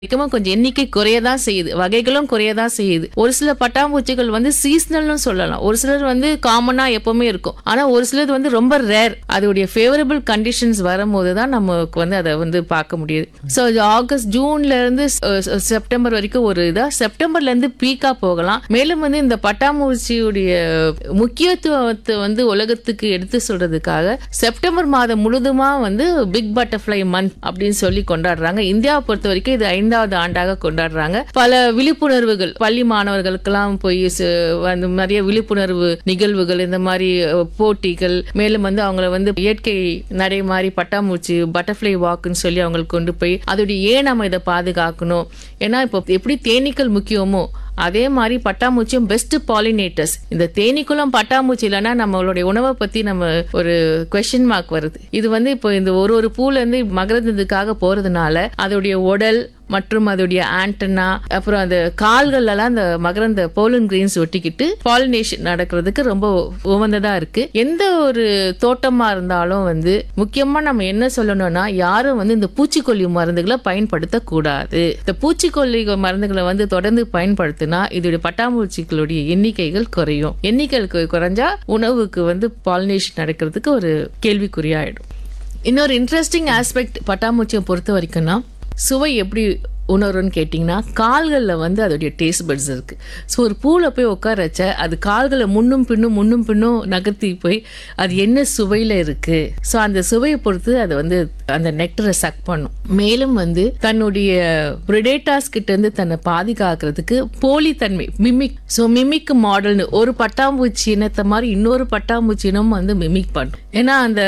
அதிகமா கொஞ்சம் எண்ணிக்கை குறையதான் செய்யுது வகைகளும் குறையதான் செய்யுது ஒரு சில பட்டாம்பூச்சிகள் வந்து சீசனல்னு சொல்லலாம் ஒரு சிலர் வந்து காமனா எப்பவுமே இருக்கும் ஆனா ஒரு சிலது வந்து ரொம்ப ரேர் அதோடைய ஃபேவரபிள் கண்டிஷன்ஸ் வரும்போது தான் நமக்கு வந்து அதை வந்து பார்க்க முடியுது ஸோ ஆகஸ்ட் ஜூன்ல இருந்து அஹ், செப்டம்பர் வரைக்கும் ஒரு இதா செப்டம்பர்ல இருந்து பீக்கா போகலாம் மேலும் வந்து இந்த பட்டாம்பூச்சியுடைய முக்கியத்துவத்தை வந்து உலகத்துக்கு எடுத்து சொல்றதுக்காக செப்டம்பர் மாதம் முழுதுமா வந்து பிக் பட்டர்ஃப்ளை மந்த் அப்படின்னு சொல்லி கொண்டாடுறாங்க இந்தியாவை பொறுத்த வரைக்கும் இது ஐந்தாவது ஆண்டாக கொண்டாடுறாங்க பல விழிப்புணர்வுகள் பள்ளி மாணவர்களுக்கெல்லாம் போய் ச- வந்து நிறைய விழிப்புணர்வு நிகழ்வுகள் இந்த மாதிரி அஹ், போட்டிகள் மேலும் வந்து அவங்கள வந்து இயற்கை நடை மாதிரி பட்டாம்பூச்சி பட்டர்ஃப்ளை வாக்குன்னு சொல்லி அவங்களுக்கு கொண்டு போய் அதோடைய ஏன் நம்ம இதை பாதுகாக்கணும் ஏன்னா இப்போ எப்படி தேனீக்கள் முக்கியமோ அதே மாதிரி பட்டாம்பூச்சியும் பெஸ்ட் பாலினேட்டர்ஸ் இந்த தேனீக்குளம் பட்டாம்பூச்சி இல்லைன்னா நம்மளுடைய உணவை பத்தி நம்ம ஒரு கொஸ்டின் மார்க் வருது இது வந்து இப்போ இந்த ஒரு ஒரு பூல இருந்து மகரந்ததுக்காக போறதுனால அதோடைய உடல் மற்றும் அதோடைய ஆண்டனா அப்புறம் அந்த கால்கள் எல்லாம் அந்த மகரந்த போலன் கிரெயின்ஸ் ஒட்டிக்கிட்டு பாலினேஷன் நடக்கிறதுக்கு ரொம்ப உகந்ததா இருக்கு எந்த ஒரு தோட்டமா இருந்தாலும் வந்து முக்கியமா நம்ம என்ன சொல்லணும்னா யாரும் வந்து இந்த பூச்சிக்கொல்லி மருந்துகளை பயன்படுத்த கூடாது இந்த பூச்சிக்கொல்லி மருந்துகளை வந்து தொடர்ந்து பயன்படுத்தினா இதோடைய பட்டாம்பூச்சிகளுடைய எண்ணிக்கைகள் குறையும் எண்ணிக்கைகள் குறைஞ்சா உணவுக்கு வந்து பாலினேஷன் நடக்கிறதுக்கு ஒரு கேள்விக்குறியாயிடும் இன்னொரு இன்ட்ரெஸ்டிங் ஆஸ்பெக்ட் பட்டாம்பூச்சியை பொறுத்த வரைக்கும்னா சுவை எப்படி உணரும்னு கேட்டிங்கன்னா கால்களில் வந்து அதோடைய டேஸ்ட் பட்ஸ் இருக்கு ஸோ ஒரு பூவில் போய் உட்கார வச்ச அது கால்களை முன்னும் பின்னும் முன்னும் பின்னும் நகர்த்தி போய் அது என்ன சுவையில் இருக்கு ஸோ அந்த சுவையை பொறுத்து அது வந்து அந்த நெக்டரை சக் பண்ணும் மேலும் வந்து தன்னுடைய பிரிடேட்டாஸ் கிட்ட இருந்து தன்னை பாதுகாக்கிறதுக்கு போலித்தன்மை மிமிக் ஸோ மிமிக் மாடல்னு ஒரு பட்டாம்பூச்சி இனத்தை மாதிரி இன்னொரு பட்டாம்பூச்சி இனம் வந்து மிமிக் பண்ணும் ஏன்னா அந்த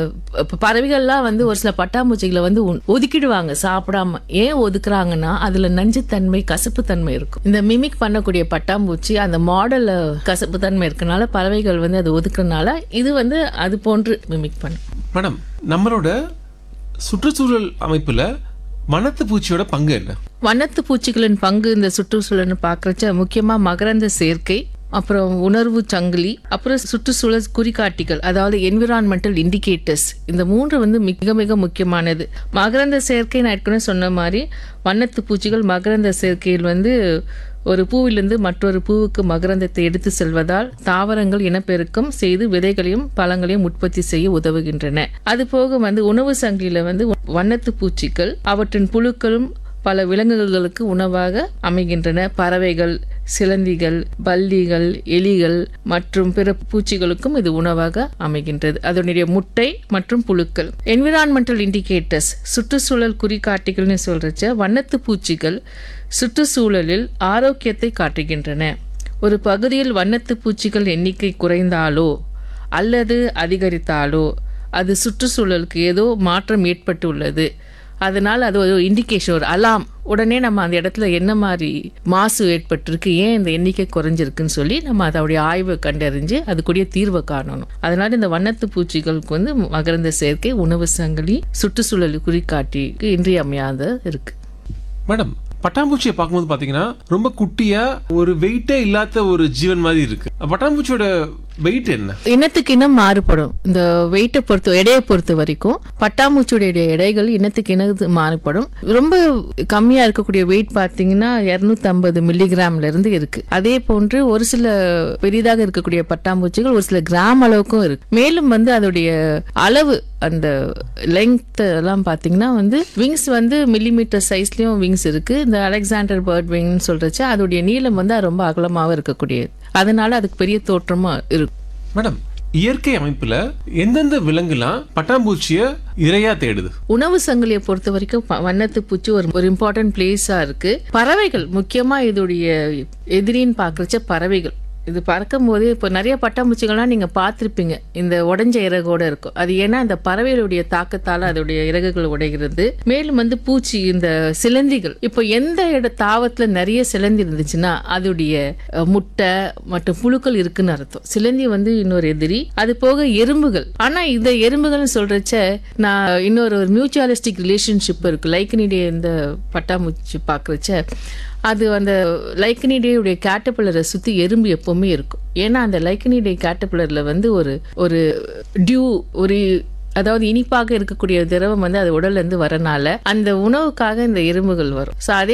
ப- பறவைகள்லாம் வந்து ஒரு சில பட்டாம்பூச்சிகளை வந்து உ- ஒதுக்கிடுவாங்க சாப்பிடாம ஏன் ஒதுக்குறாங்கன்னா அதுல நஞ்சுத்தன்மை கசப்புத்தன்மை இருக்கும் இந்த மிமிக் பண்ணக்கூடிய பட்டாம்பூச்சி அந்த மாடல்ல கசப்புத்தன்மை இருக்கனால பறவைகள் வந்து அது ஒதுக்குறதுனால இது வந்து அது போன்று மிமிக் பண்ணும் மேடம் நம்மளோட சுற்றுச்சூழல் அமைப்புல வனத்து பூச்சியோட பங்கு என்ன வண்ணத்து பூச்சிகளின் பங்கு இந்த சுற்றுச்சூழல்னு பார்க்கறச்ச முக்கியமா மகரந்த சேர்க்கை அப்புறம் உணர்வு சங்கிலி அப்புறம் சுற்றுச்சூழல் குறிகாட்டிகள் அதாவது என்விரான்மெண்டல் இண்டிகேட்டர்ஸ் இந்த மூன்று வந்து மிக மிக முக்கியமானது மகரந்த சேர்க்கை நான் ஏற்கனவே சொன்ன மாதிரி வண்ணத்து பூச்சிகள் மகரந்த சேர்க்கையில் வந்து ஒரு பூவிலிருந்து மற்றொரு பூவுக்கு மகரந்தத்தை எடுத்து செல்வதால் தாவரங்கள் இனப்பெருக்கம் செய்து விதைகளையும் பழங்களையும் உற்பத்தி செய்ய உதவுகின்றன அது போக வந்து உணவு சங்கிலியில வந்து வண்ணத்து பூச்சிகள் அவற்றின் புழுக்களும் பல விலங்குகளுக்கு உணவாக அமைகின்றன பறவைகள் சிலந்திகள் பல்லிகள் எலிகள் மற்றும் பிற பூச்சிகளுக்கும் இது உணவாக அமைகின்றது அதனுடைய முட்டை மற்றும் புழுக்கள் என்விரான்மெண்டல் இண்டிகேட்டர்ஸ் சுற்றுச்சூழல் குறிகாட்டிகள்னு சொல்றச்ச வண்ணத்து பூச்சிகள் சுற்றுச்சூழலில் ஆரோக்கியத்தை காட்டுகின்றன ஒரு பகுதியில் வண்ணத்து பூச்சிகள் எண்ணிக்கை குறைந்தாலோ அல்லது அதிகரித்தாலோ அது சுற்றுச்சூழலுக்கு ஏதோ மாற்றம் ஏற்பட்டுள்ளது அதனால் அது ஒரு இண்டிகேஷன் ஒரு அலாம் உடனே நம்ம அந்த இடத்துல என்ன மாதிரி மாசு ஏற்பட்டிருக்கு ஏன் இந்த எண்ணிக்கை குறைஞ்சிருக்குன்னு சொல்லி நம்ம அதோடைய ஆய்வை கண்டறிஞ்சு அதுக்குரிய தீர்வை காணணும் அதனால இந்த வண்ணத்து பூச்சிகளுக்கு வந்து மகரந்த சேர்க்கை உணவு சங்கிலி சுற்றுச்சூழல் குறிகாட்டிக்கு இன்றியமையாத இருக்கு மேடம் பட்டாம்பூச்சியை பார்க்கும்போது பாத்தீங்கன்னா ரொம்ப குட்டியா ஒரு வெயிட்டே இல்லாத ஒரு ஜீவன் மாதிரி இருக்கு பட்டாம்பூச்சியோட வெயிட் என்ன இனத்துக்கு இனம் மாறுபடும் இந்த வெயிட்டை பொறுத்த எடையை பொறுத்த வரைக்கும் பட்டாம்பூச்சியுடைய எடைகள் இனத்துக்கு இனத்து மாறுபடும் ரொம்ப கம்மியா இருக்கக்கூடிய வெயிட் பார்த்தீங்கன்னா 250 ஐம்பது மில்லிகிராம்ல இருந்து இருக்கு அதே போன்று ஒரு சில பெரிதாக இருக்கக்கூடிய பட்டாம்பூச்சிகள் ஒரு சில கிராம் அளவுக்கும் இருக்கு மேலும் வந்து அதோடைய அளவு அந்த லெங்த் எல்லாம் பார்த்தீங்கன்னா வந்து விங்ஸ் வந்து மில்லிமீட்டர் சைஸ்லயும் விங்ஸ் இருக்கு இந்த அலெக்சாண்டர் பேர்ட் விங்னு சொல்றச்சு அதோடைய நீளம் வந்து ரொம்ப அகலமாகவும் இருக்கக்கூடியது அதனால அதுக்கு பெரிய தோற்றமா இருக்கும் மேடம் இயற்கை அமைப்புல எந்தெந்த விலங்குலாம் பட்டாம்பூச்சிய இரையா தேடுது உணவு சங்கிலியை பொறுத்த வரைக்கும் ப- வண்ணத்து பூச்சி ஒரு ஒரு இம்பார்ட்டன்ட் பிளேஸா இருக்கு பறவைகள் முக்கியமா இதோடைய எதிரின்னு பாக்குறச்ச பறவைகள் இது பறக்கும் போதே இப்போ நிறைய பட்டாம்பூச்சிகள்லாம் நீங்க பார்த்திருப்பீங்க இந்த உடைஞ்ச இறகோட இருக்கும் அது ஏன்னா இந்த பறவைகளுடைய தாக்கத்தால அதோடைய இறகுகள் உடைகிறது மேலும் வந்து பூச்சி இந்த சிலந்திகள் இப்போ எந்த இட தாவத்துல நிறைய சிலந்தி இருந்துச்சுன்னா அதோடைய அஹ், முட்டை மற்றும் புழுக்கள் இருக்குன்னு அர்த்தம் சிலந்தி வந்து இன்னொரு எதிரி அது போக எறும்புகள் ஆனா இந்த எறும்புகள்னு சொல்றச்ச நான் இன்னொரு ஒரு மியூச்சுவலிஸ்டிக் ரிலேஷன்ஷிப் இருக்கு லைக்கனிடைய இந்த பட்டாம்பூச்சி பார்க்கறச்ச அது அந்த லைக்கனிடையுடைய கேட்டபிளரை சுத்தி எறும்பு எப்பவுமே இருக்கும் ஏன்னா அந்த லைக்கனிடை கேட்டபிளர்ல வந்து ஒரு ஒரு டியூ ஒரு அதாவது இனிப்பாக இருக்கக்கூடிய திரவம் வந்து அது உடல்ல இருந்து வரனால அந்த உணவுக்காக இந்த எறும்புகள் வரும் ஸோ அதே